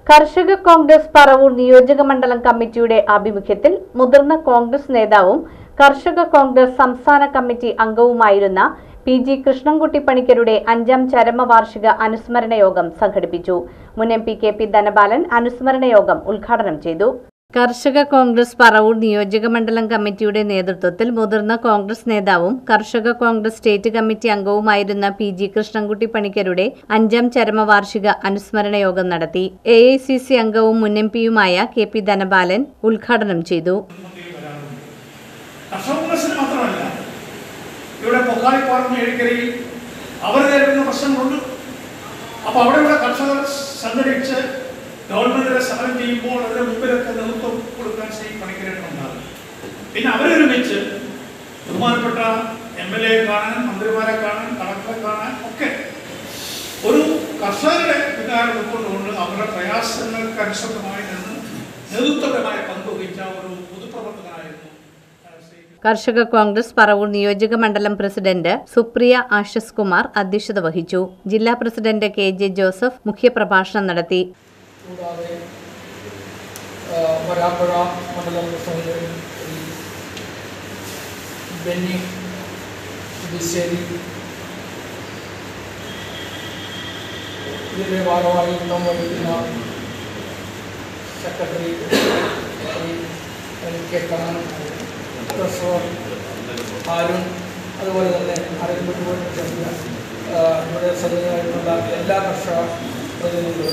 കർഷക കോൺഗ്രസ് പറവൂർ നിയോജക മണ്ഡലം കമ്മിറ്റിയുടെ ആഭിമുഖ്യത്തിൽ മുതിർന്ന കോൺഗ്രസ് നേതാവും കർഷക കോൺഗ്രസ് സംസ്ഥാന കമ്മിറ്റി അംഗവുമായിരുന്ന പി ജി കൃഷ്ണൻകുട്ടി പണിക്കരുടെ അഞ്ചാം ചരമവാർഷിക അനുസ്മരണ യോഗം സംഘടിപ്പിച്ചു മുൻ M P K P Dhanapalan അനുസ്മരണ യോഗം ഉദ്ഘാടനം ചെയ്തു കർഷക കോൺഗ്രസ് പറവൂർ നിയോജക മണ്ഡലം കമ്മിറ്റിയുടെ നേതൃത്വത്തിൽ മുതിർന്ന കോൺഗ്രസ് നേതാവും കർഷക കോൺഗ്രസ് സ്റ്റേറ്റ് കമ്മിറ്റി അംഗവുമായിരുന്ന പി ജി കൃഷ്ണൻകുട്ടി പണിക്കരുടെ അഞ്ചാം ചരമവാർഷിക അനുസ്മരണ യോഗം നടത്തി എ ഐ സി സി അംഗവും മുൻ എം പിയുമായ കെ പി ധനപാലൻ ഉദ്ഘാടനം ചെയ്തു കർഷക കോൺഗ്രസിന് മാത്രമല്ല ഇവിടെ പൊക്കാളിപ്പാടം ഏഴിക്കരയിൽ അവർ നേരിടുന്ന പ്രശ്നങ്ങളുണ്ട് അപ്പോൾ അവിടെയുള്ള കർഷകർ സംഘടിച്ച് ഗവൺമെന്റിനെ സമരം ചെയ്യുമ്പോൾ അതിന് മുമ്പിലൊക്കെ നേതൃത്വം കൊടുക്കാൻ ശ്രീ പണിക്കരേണ്ടുണ്ടാകും പിന്നെ അവരൊരുമിച്ച് ബഹുമാനപ്പെട്ട എം എൽ എ കാണാൻ മന്ത്രിമാരെ കാണാൻ കളക്ടറെ കാണാൻ ഒക്കെ ഒരു കർഷകരുടെ വികാരം ഉൾക്കൊണ്ടുകൊണ്ട് അവരുടെ പ്രയാസങ്ങൾക്ക് അനുസൃതമായി നിന്ന് നേതൃത്വപരമായ പങ്കുവഹിച്ച ഒരു പൊതുപ്രവർത്തകനായിരുന്നു ആ, ശ്രീ കർഷക കോൺഗ്രസ് പറവൂർ നിയോജക മണ്ഡലം പ്രസിഡന്റ് സുപ്രിയ ആശസ് കുമാർ അധ്യക്ഷത വഹിച്ചു ജില്ലാ പ്രസിഡന്റ് കെ ജെ ജോസഫ് മുഖ്യപ്രഭാഷണം നടത്തി കൂടാതെ ആ, വരാപ്പുഴ മണ്ഡലം പ്രസിഡന്റ് ശ്രീ ബെന്നി പുതുശ്ശേരി ഇതിൻ്റെ ഭാഗമായിട്ടും വഹിക്കുന്ന secretary Shri N K Kannan treasurer Haroon അതുപോലെ തന്നെ അറിയപ്പെട്ടുകൊണ്ട് ചെറിയ ഇവിടെ സന്നിധാനമായിട്ടുള്ള എല്ലാ കർഷക പ്രതിനിധികളും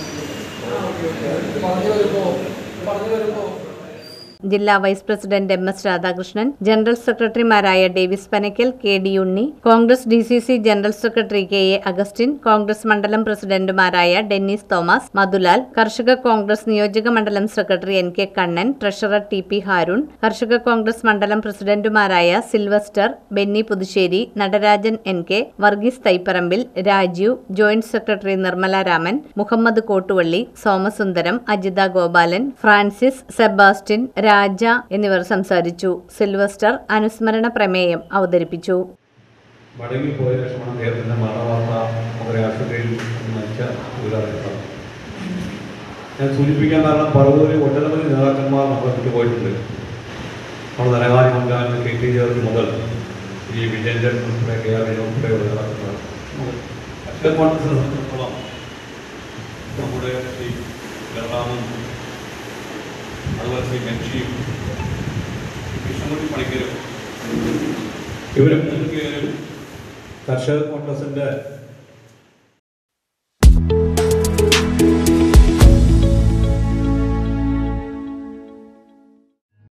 പറഞ്ഞു വരുമ്പോൾ പറഞ്ഞു വരുമ്പോൾ ജില്ലാ vice president M S Radhakrishnan general സെക്രട്ടറിമാരായ Davis Panakkal K D Unni Congress D C C general secretary K A Augustine Congress മണ്ഡലം പ്രസിഡന്റുമാരായ ഡെന്നിസ് തോമസ് മധുലാൽ കർഷക കോൺഗ്രസ് നിയോജക മണ്ഡലം secretary N K Kannan treasurer T P Haroon കർഷക കോൺഗ്രസ് മണ്ഡലം പ്രസിഡന്റുമാരായ Sylvester Benny Puthussery Natarajan N K Varghese Thaiparambil Rajeev joint secretary Nirmala Raman Muhammad Kottuvally Somasundaram Ajitha Gopalan Francis Sebastian Raja എന്നിവർ സംസാരിച്ചു സിൽവസ്റ്റർ അനുസ്മരണ പ്രമേയം അവതരിപ്പിച്ചു മടങ്ങിപ്പോയ ശേഷമാണ് അദ്ദേഹത്തിൻ്റെ മരണവാർത്ത നമ്മുടെ ആശുപത്രിയിൽ മരിച്ച വിവരറിയിച്ചത് ഞാൻ സൂചിപ്പിക്കാൻ കാരണം പറവൂരിൽ ഒട്ടനവധി നേതാക്കന്മാർ നമ്മളെ വിട്ടു പോയിട്ടുണ്ട് നമ്മുടെ ധനകാര്യ മന്ത്രാലയം കെ ടി ജോർജ് മുതൽ ഈ വിജയൻ ഉൾപ്പെടെ കെ ആർ വിനോദ് ഉൾപ്പെടെയുള്ള നേതാക്കന്മാർ അക്ഷയ കോൺഗ്രസിനെ സംബന്ധിച്ചിടത്തോളം നമ്മുടെ ശ്രീ ബലറാമൻ അതുപോലെ ശ്രീ മെൻഷിയും കൃഷ്ണൻകുട്ടി പണിക്കരും ഇവരെ മൂന്ന് പേരും കർഷക കോൺഗ്രസിന്റെ